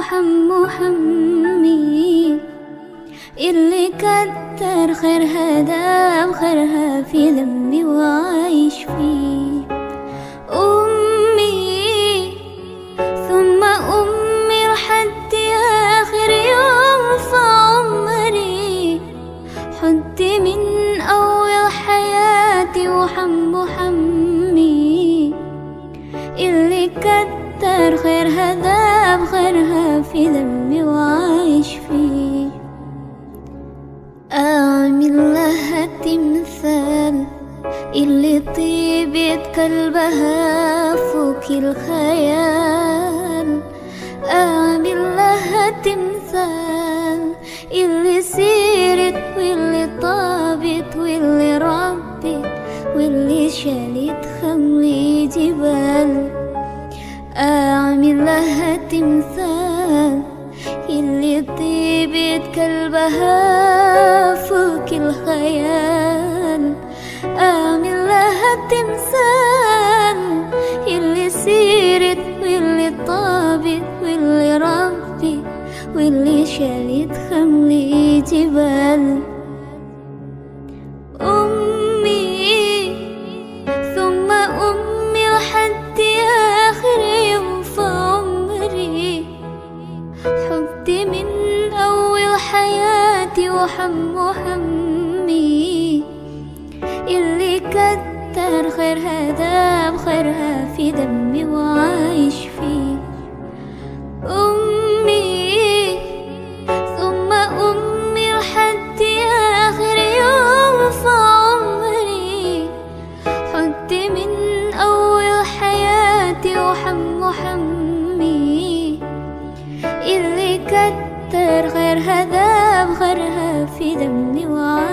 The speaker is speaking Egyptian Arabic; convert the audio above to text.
وحم حمي اللي كتر خيرها دام خيرها في ذنبي وعايش فيه أمي ثم أمي لحد آخر يوم في عمري حدي من أول حياتي وحم حمي اللي كتر خيرها ذاب خيرها في ذنبي وعايش فيه أعمل لها تمثال اللي طيبة قلبها فوق الخيال أعمل لها تمثال اللي سيرت واللي طابت واللي ربت واللي شالت خملي جبال أعمل لها تمثال اللي طيبة قلبها فوق الخيال أعمل لها تمثال اللي سيرت واللي طابت واللي ربت واللي شالت خملي جبال أمي ثم أمي لحد آخر يوم في عمري حبي من أول حياتي وحم حمي اللي كتر خيرها داب خيرها في دمي وعايش فيه أمي ثم أمي لحد آخر يوم في عمري حدي من أول حياتي وحم حمي اللي كتر غيرها ذاب غيرها في دمي وعايش